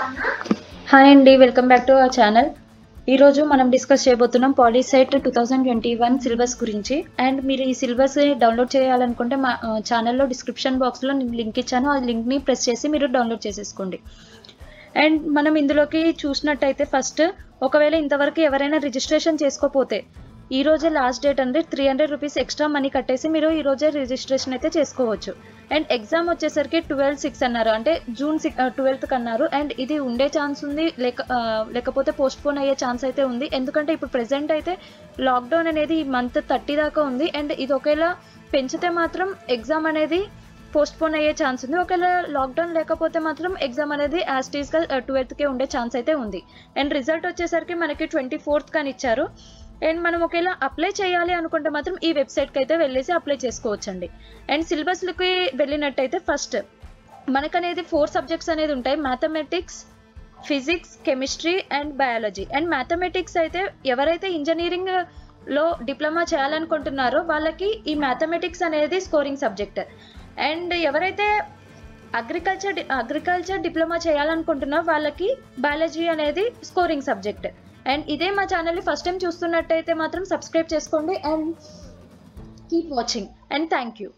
hi అండి welcome back to our channel ఈరోజు మనం డిస్కస్ చేయబోతున్నాం POLYCET two thousand twenty one syllabus గురించి అండ్ మీరు ఈ సిలబస్ డౌన్లోడ్ చేయాలనుకుంటే మా ఛానల్లో డిస్క్రిప్షన్ బాక్స్లో నేను లింక్ ఇచ్చాను ఆ లింక్ని ప్రెస్ చేసి మీరు డౌన్లోడ్ చేసేసుకోండి అండ్ మనం ఇందులోకి చూసినట్టయితే ఫస్ట్ ఒకవేళ ఇంతవరకు ఎవరైనా రిజిస్ట్రేషన్ చేసుకోపోతే ఈ రోజే లాస్ట్ డేట్ అండి three hundred rupees extra money కట్టేసి మీరు ఈ రోజే రిజిస్ట్రేషన్ అయితే చేసుకోవచ్చు అండ్ ఎగ్జామ్ వచ్చేసరికి ట్వెల్వ్ సిక్స్ అన్నారు అంటే జూన్ సిక్స్ ట్వెల్త్కి అన్నారు అండ్ ఇది ఉండే ఛాన్స్ ఉంది లేక ఆ, లేకపోతే పోస్ట్ పోన్ అయ్యే ఛాన్స్ అయితే ఉంది ఎందుకంటే ఇప్పుడు ప్రెసెంట్ అయితే లాక్డౌన్ అనేది ఈ మంత్ థర్టీ దాకా ఉంది అండ్ ఇది ఒకేలా పెంచితే మాత్రం ఎగ్జామ్ అనేది పోస్ట్ పోన్ అయ్యే ఛాన్స్ ఉంది ఒకవేళ లాక్డౌన్ లేకపోతే మాత్రం ఎగ్జామ్ అనేది యాజ్ టీస్గా ట్వెల్త్కే ఉండే ఛాన్స్ అయితే ఉంది అండ్ రిజల్ట్ వచ్చేసరికి మనకి ట్వంటీ ఫోర్త్ కానీ ఇచ్చారు అండ్ మనం ఒకవేళ అప్లై చేయాలి అనుకుంటే మాత్రం ఈ వెబ్సైట్కి అయితే వెళ్ళేసి అప్లై చేసుకోవచ్చండి అండ్ సిలబస్లకి వెళ్ళినట్టయితే ఫస్ట్ మనకనేది ఫోర్ సబ్జెక్ట్స్ అనేది ఉంటాయి mathematics physics chemistry and biology and mathematics అయితే ఎవరైతే ఇంజనీరింగ్ లో డిప్లొమా చేయాలనుకుంటున్నారో వాళ్ళకి ఈ మ్యాథమెటిక్స్ అనేది స్కోరింగ్ సబ్జెక్ట్ అండ్ ఎవరైతే అగ్రికల్చర్ అగ్రికల్చర్ డిప్లొమా చేయాలనుకుంటున్నారో వాళ్ళకి బయాలజీ అనేది స్కోరింగ్ సబ్జెక్ట్ అండ్ ఇదే మా ఛానల్ని ఫస్ట్ టైం చూస్తున్నట్టయితే మాత్రం సబ్స్క్రైబ్ చేసుకోండి and keep watching and thank you